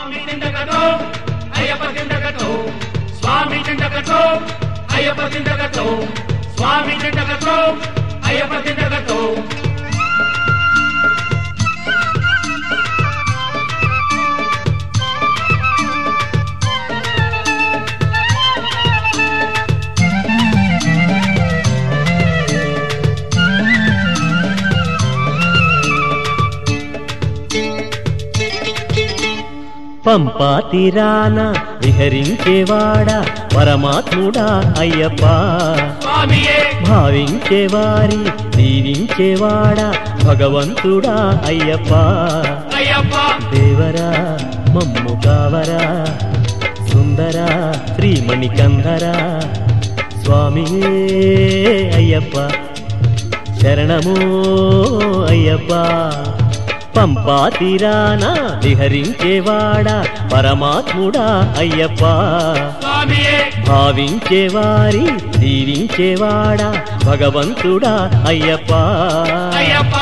స్వామి దిండగతో అయ్యప్ప దిండగతో స్వామి దిండగతో అయ్యప్ప దిండగతో స్వామి దిండగతో అయ్యప్ప దిండగతో పంపా తీరాన విహరించేవాడా పరమాత్ముడా అయ్యప్ప స్వామియే భావించేవారి దీవించేవాడా భగవంతుడా అయ్యప్ప అయ్యప్ప దేవరా మమ్ము కావరా సుందరా శ్రీమణికంధరా స్వామి అయ్యప్ప శరణము అయ్యప్ప పంపా తీరాన విహరించేవాడా పరమాత్ముడా అయ్యప్ప స్వామియే భావించేవారి దీవించేవాడా భగవంతుడా అయ్యప్ప అయ్యప్ప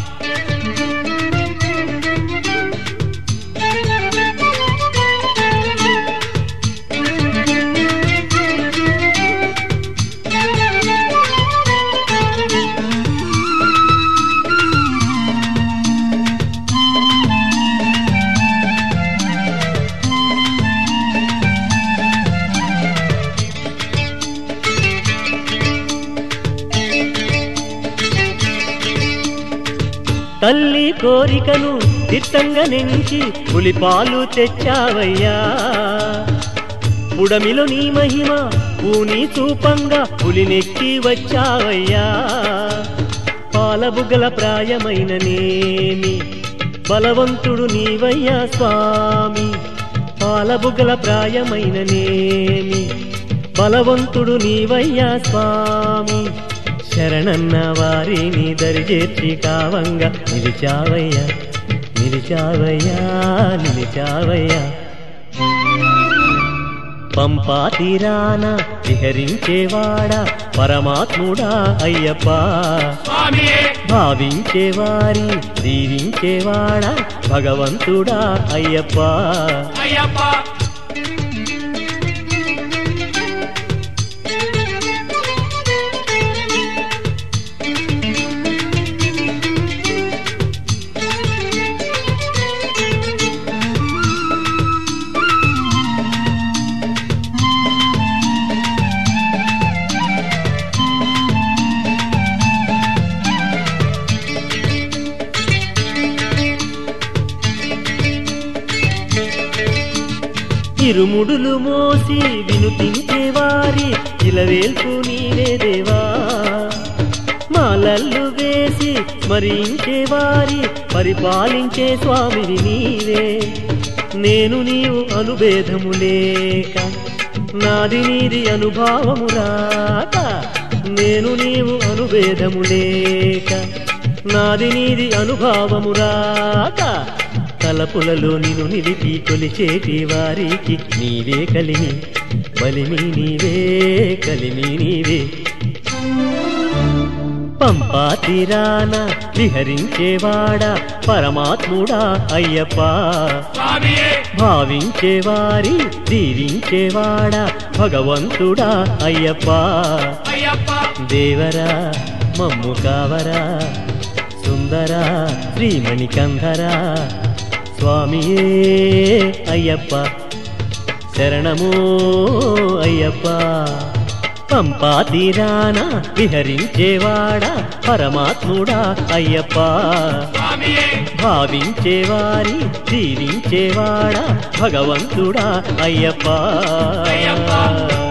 తల్లి కోరికను తిట్టంగా నెంచి పులిపాలు తెచ్చావయ్యా పుడమిలో నీ మహిమ పూని చూపంగా పులినెక్కి వచ్చావయ్యా పాలబుగ్గల ప్రాయమైన నేమి బలవంతుడు నీవయ్యా స్వామి పాలబుగ్గల ప్రాయమైన నేమి బలవంతుడు నీవయ్యా స్వామి శరణన్న వారిని దరిచేర్చి కావంగా నిలిచావయ్యా నిలిచావయ్యా నిలిచావయ్యా పంపా తీరాన విహరించేవాడా పరమాత్ముడా అయ్యప్ప స్వామియే భావించేవారి దీవించేవాడా భగవంతుడా అయ్యప్ప అయ్యప్ప ఇరుముడులు మోసి వినుతించేవారి ఇలవేల్పు నీవే దేవా మాలల్లు వేసి స్మరించేవారి పరిపాలించే స్వామివి నీవే నేను నీవు అనుభేదము లేక నాది నీది అనుభావము రాక నేను నీవు అనుభేదము లేక నాది నీది అనుభావము రాక తలపులలో నిన్ను నిలిపి కొలిచేటి వారికి నీవే కలిమి బలిమి నీవే కలిమి నీవే పంపా తీరాన విహరించేవాడా పరమాత్ముడా అయ్యప్ప స్వామియే భావించేవారి దీవించేవాడా భగవంతుడా అయ్యప్ప అయ్యప్ప దేవరా మమ్ము కావరా సుందరా శ్రీమణికంధరా స్వామియే అయ్యప్ప శరణము అయ్యప్ప పంపా తీరాన విహరించేవాడా పరమాత్ముడా అయ్యప్ప స్వామియే భావించేవారి దీవించేవాడా భగవంతుడా అయ్యప్ప అయ్యప్ప.